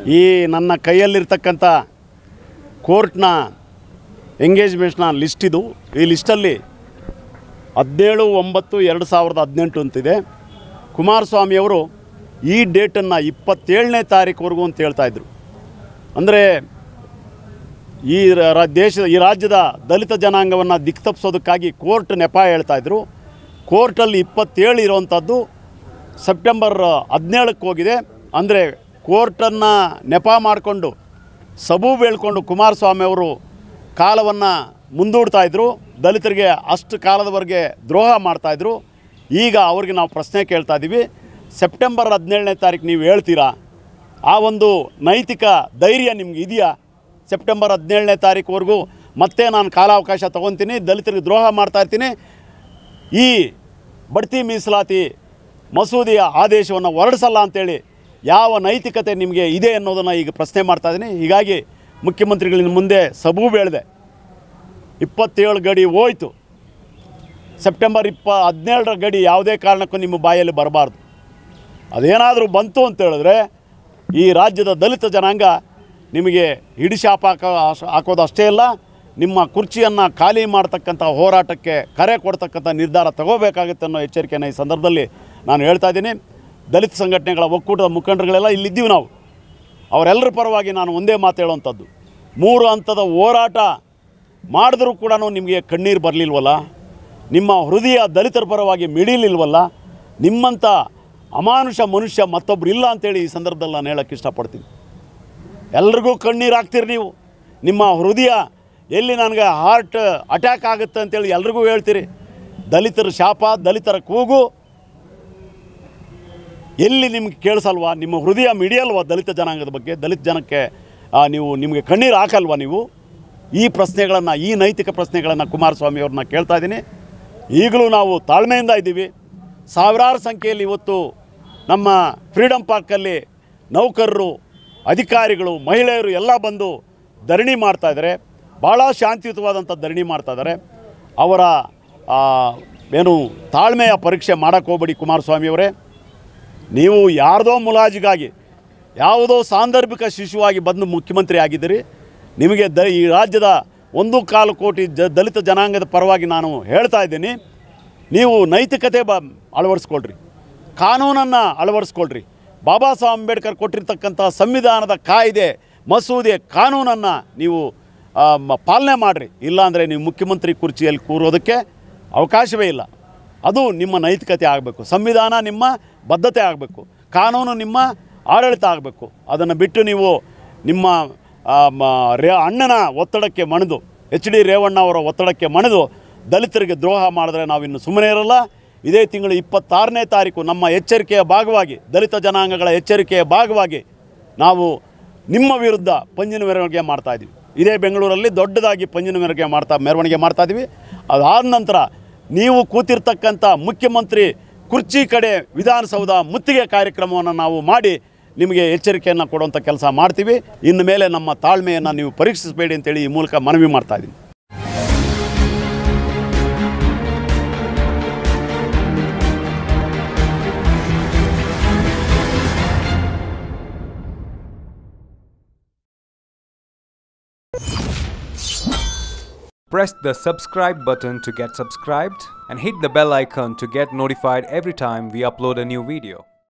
ಈ ನನ್ನ ಕೈಯಲ್ಲಿರ್ತಕ್ಕಂಥ ಕೋರ್ಟ್ನ ಎಂಗೇಜ್ಮೆಂಟ್ನ ಲಿಸ್ಟ್ ಇದು ಈ ಲಿಸ್ಟಲ್ಲಿ ಹದಿನೇಳು ಒಂಬತ್ತು ಎರಡು ಸಾವಿರದ ಹದಿನೆಂಟು ಅಂತಿದೆ ಕುಮಾರಸ್ವಾಮಿಯವರು ಈ ಡೇಟನ್ನು ಇಪ್ಪತ್ತೇಳನೇ ತಾರೀಕುವರೆಗೂ ಅಂತ ಹೇಳ್ತಾಯಿದ್ರು ಅಂದರೆ ಈ ರ- ದೇಶದ ಈ ರಾಜ್ಯದ ದಲಿತ ಜನಾಂಗವನ್ನು ದಿಕ್ತಪ್ಪಿಸೋದಕ್ಕಾಗಿ ಕೋರ್ಟ್ ನೆಪ ಹೇಳ್ತಾಯಿದ್ರು ಕೋರ್ಟಲ್ಲಿ ಇಪ್ಪತ್ತೇಳು ಇರುವಂಥದ್ದು ಸೆಪ್ಟೆಂಬರ್ ಹದಿನೇಳಕ್ಕೆ ಹೋಗಿದೆ ಅಂದರೆ ಕೋರ್ಟನ್ನು ನೆಪ ಮಾಡಿಕೊಂಡು ಸಬೂ ಬೇಳ್ಕೊಂಡು ಕುಮಾರಸ್ವಾಮಿ ಅವರು ಕಾಲವನ್ನು ಮುಂದೂಡ್ತಾ ಇದ್ರು ದಲಿತರಿಗೆ ಅಷ್ಟು ಕಾಲದವರೆಗೆ ದ್ರೋಹ ಮಾಡ್ತಾಯಿದ್ರು ಈಗ ಅವ್ರಿಗೆ ನಾವು ಪ್ರಶ್ನೆ ಕೇಳ್ತಾ ಇದ್ದೀವಿ ಸೆಪ್ಟೆಂಬರ್ ಹದಿನೇಳನೇ ತಾರೀಕು ನೀವು ಹೇಳ್ತೀರಾ ಆ ಒಂದು ನೈತಿಕ ಧೈರ್ಯ ನಿಮ್ಗೆ ಇದೆಯಾ ಸೆಪ್ಟೆಂಬರ್ ಹದಿನೇಳನೇ ತಾರೀಕುವರೆಗೂ ಮತ್ತೆ ನಾನು ಕಾಲಾವಕಾಶ ತೊಗೊತೀನಿ ದಲಿತರಿಗೆ ದ್ರೋಹ ಮಾಡ್ತಾ ಇರ್ತೀನಿ ಈ ಬಡ್ತಿ ಮೀಸಲಾತಿ ಮಸೂದೆಯ ಆದೇಶವನ್ನು ಹೊರಡಿಸಲ್ಲ ಅಂತೇಳಿ ಯಾವ ನೈತಿಕತೆ ನಿಮಗೆ ಇದೆ ಅನ್ನೋದನ್ನು ಈಗ ಪ್ರಶ್ನೆ ಮಾಡ್ತಾ ಇದ್ದೀನಿ ಹೀಗಾಗಿ ಮುಖ್ಯಮಂತ್ರಿಗಳಿನ ಮುಂದೆ ಸಬೂ ಬೆಳೆದೆ ಇಪ್ಪತ್ತೇಳು ಗಡಿ ಹೋಯ್ತು ಸೆಪ್ಟೆಂಬರ್ ಇಪ್ಪ ಹದಿನೇಳರ ಗಡಿ ಯಾವುದೇ ಕಾರಣಕ್ಕೂ ನಿಮ್ಮ ಬಾಯಲ್ಲಿ ಬರಬಾರ್ದು ಅದೇನಾದರೂ ಬಂತು ಅಂತ ಹೇಳಿದ್ರೆ ಈ ರಾಜ್ಯದ ದಲಿತ ಜನಾಂಗ ನಿಮಗೆ ಹಿಡಿಶಾಪ ಹಾಕೋ ಹಾಕೋದು ಅಷ್ಟೇ ಅಲ್ಲ ನಿಮ್ಮ ಕುರ್ಚಿಯನ್ನು ಖಾಲಿ ಮಾಡ್ತಕ್ಕಂಥ ಹೋರಾಟಕ್ಕೆ ಕರೆ ಕೊಡ್ತಕ್ಕಂಥ ನಿರ್ಧಾರ ತಗೋಬೇಕಾಗುತ್ತೆ ಅನ್ನೋ ಎಚ್ಚರಿಕೆಯನ್ನು ಈ ಸಂದರ್ಭದಲ್ಲಿ ನಾನು ಹೇಳ್ತಾ ಇದ್ದೀನಿ ದಲಿತ ಸಂಘಟನೆಗಳ ಒಕ್ಕೂಟದ ಮುಖಂಡರುಗಳೆಲ್ಲ ಇಲ್ಲಿದ್ದೀವಿ ನಾವು ಅವರೆಲ್ಲರ ಪರವಾಗಿ ನಾನು ಒಂದೇ ಮಾತು ಹೇಳುವಂಥದ್ದು ಮೂರು ಹಂತದ ಹೋರಾಟ ಮಾಡಿದ್ರೂ ಕೂಡ ನಿಮಗೆ ಕಣ್ಣೀರು ಬರಲಿಲ್ವಲ್ಲ ನಿಮ್ಮ ಹೃದಯ ದಲಿತರ ಪರವಾಗಿ ಮಿಡಿಲಿಲ್ವಲ್ಲ ನಿಮ್ಮಂಥ ಅಮಾನುಷ ಮನುಷ್ಯ ಮತ್ತೊಬ್ರು ಇಲ್ಲ ಅಂತೇಳಿ ಈ ಸಂದರ್ಭದಲ್ಲಿ ನಾನು ಹೇಳೋಕ್ಕೆ ಇಷ್ಟಪಡ್ತೀನಿ ಎಲ್ರಿಗೂ ಕಣ್ಣೀರು ಹಾಕ್ತೀರಿ ನೀವು ನಿಮ್ಮ ಹೃದಯ ಎಲ್ಲಿ ನನಗೆ ಹಾರ್ಟ್ ಅಟ್ಯಾಕ್ ಆಗುತ್ತೆ ಅಂತೇಳಿ ಎಲ್ರಿಗೂ ಹೇಳ್ತೀರಿ ದಲಿತರ ಶಾಪ ದಲಿತರ ಕೂಗು ಎಲ್ಲಿ ನಿಮ್ಗೆ ಕೇಳಿಸಲ್ವಾ ನಿಮ್ಮ ಹೃದಯ ಮಿಡಿಯಲ್ವಾ ದಲಿತ ಜನಾಂಗದ ಬಗ್ಗೆ ದಲಿತ ಜನಕ್ಕೆ ಆ, ನೀವು ನಿಮಗೆ ಕಣ್ಣೀರು ಹಾಕಲ್ವಾ ನೀವು ಈ ಪ್ರಶ್ನೆಗಳನ್ನು ಈ ನೈತಿಕ ಪ್ರಶ್ನೆಗಳನ್ನು ಕುಮಾರಸ್ವಾಮಿ ಅವ್ರನ್ನ ಕೇಳ್ತಾ ಇದ್ದೀನಿ ಈಗಲೂ ನಾವು ತಾಳ್ಮೆಯಿಂದ ಇದ್ದೀವಿ ಸಾವಿರಾರು ಸಂಖ್ಯೆಯಲ್ಲಿ ಇವತ್ತು ನಮ್ಮ ಫ್ರೀಡಮ್ ಪಾರ್ಕಲ್ಲಿ ನೌಕರರು ಅಧಿಕಾರಿಗಳು ಮಹಿಳೆಯರು ಎಲ್ಲ ಬಂದು ಧರಣಿ ಮಾಡ್ತಾ ಇದ್ದಾರೆ ಭಾಳ ಶಾಂತಿಯುತವಾದಂಥ ಧರಣಿ ಮಾಡ್ತಾ ಇದ್ದಾರೆ ಅವರ ಆ, ಏನು ತಾಳ್ಮೆಯ ಪರೀಕ್ಷೆ ಮಾಡೋಕ್ಕೆ ಹೋಗ್ಬೇಡಿ ಕುಮಾರಸ್ವಾಮಿಯವರೇ ನೀವು ಯಾರ್ದೋ ಮುಲಾಜಿಗಾಗಿ ಯಾವುದೋ ಸಾಂದರ್ಭಿಕ ಶಿಶುವಾಗಿ ಬಂದು ಮುಖ್ಯಮಂತ್ರಿ ಆಗಿದ್ದೀರಿ ನಿಮಗೆ ದ ಈ ರಾಜ್ಯದ ಒಂದು ಕಾಲು ಕೋಟಿ ಜ ದಲಿತ ಜನಾಂಗದ ಪರವಾಗಿ ನಾನು ಹೇಳ್ತಾ ಇದ್ದೀನಿ ನೀವು ನೈತಿಕತೆ ಬ ಅಳವಡಿಸ್ಕೊಳ್ರಿ ಕಾನೂನನ್ನು ಅಳವಡಿಸ್ಕೊಳ್ರಿ ಬಾಬಾ ಸಾಹೇಬ್ ಅಂಬೇಡ್ಕರ್ ಕೊಟ್ಟಿರ್ತಕ್ಕಂಥ ಸಂವಿಧಾನದ ಕಾಯ್ದೆ ಮಸೂದೆ ಕಾನೂನನ್ನು ನೀವು ಆ, ಮ- ಪಾಲನೆ ಮಾಡಿರಿ ಇಲ್ಲಾಂದರೆ ನೀವು ಮುಖ್ಯಮಂತ್ರಿ ಕುರ್ಚಿಯಲ್ಲಿ ಕೂರೋದಕ್ಕೆ ಅವಕಾಶವೇ ಇಲ್ಲ ಅದು ನಿಮ್ಮ ನೈತಿಕತೆ ಆಗಬೇಕು ಸಂವಿಧಾನ ನಿಮ್ಮ ಬದ್ಧತೆ ಆಗಬೇಕು ಕಾನೂನು ನಿಮ್ಮ ಆಡಳಿತ ಆಗಬೇಕು ಅದನ್ನು ಬಿಟ್ಟು ನೀವು ನಿಮ್ಮ ಆ, ಮ- ರೇ ಅಣ್ಣನ ಒತ್ತಡಕ್ಕೆ ಮಣಿದು ಎಚ್ ಡಿ ರೇವಣ್ಣ ಅವರ ಒತ್ತಡಕ್ಕೆ ಮಣಿದು ದಲಿತರಿಗೆ ದ್ರೋಹ ಮಾಡಿದ್ರೆ ನಾವಿನ್ನು ಸುಮ್ಮನೆ ಇರಲ್ಲ ಇದೇ ತಿಂಗಳು ಇಪ್ಪತ್ತಾರನೇ ತಾರೀಕು ನಮ್ಮ ಎಚ್ಚರಿಕೆಯ ಭಾಗವಾಗಿ ದಲಿತ ಜನಾಂಗಗಳ ಎಚ್ಚರಿಕೆಯ ಭಾಗವಾಗಿ ನಾವು ನಿಮ್ಮ ವಿರುದ್ಧ ಪಂಜಿನ ಮೆರವಣಿಗೆ ಮಾಡ್ತಾ ಇದ್ದೀವಿ ಇದೇ ಬೆಂಗಳೂರಲ್ಲಿ ದೊಡ್ಡದಾಗಿ ಪಂಜಿನ ಮೆರವಣಿಗೆ ಮಾಡ್ತಾ ಮೆರವಣಿಗೆ ಮಾಡ್ತಾ ಇದ್ದೀವಿ ಅದಾದ ನಂತರ ನೀವು ಕೂತಿರ್ತಕ್ಕಂಥ ಮುಖ್ಯಮಂತ್ರಿ ಕುರ್ಚಿ ಕಡೆ ವಿಧಾನಸೌಧ ಮುತ್ತಿಗೆ ಕಾರ್ಯಕ್ರಮವನ್ನು ನಾವು ಮಾಡಿ ನಿಮಗೆ ಎಚ್ಚರಿಕೆಯನ್ನು ಕೊಡುವಂಥ ಕೆಲಸ ಮಾಡ್ತೀವಿ ಇನ್ನು ಮೇಲೆ ನಮ್ಮ ತಾಳ್ಮೆಯನ್ನು ನೀವು ಪರೀಕ್ಷಿಸಬೇಡಿ ಅಂತೇಳಿ ಈ ಮೂಲಕ ಮನವಿ ಮಾಡ್ತಾ ಇದ್ದೀನಿ Press the subscribe button to get subscribed and hit the bell icon to get notified every time we upload a new video.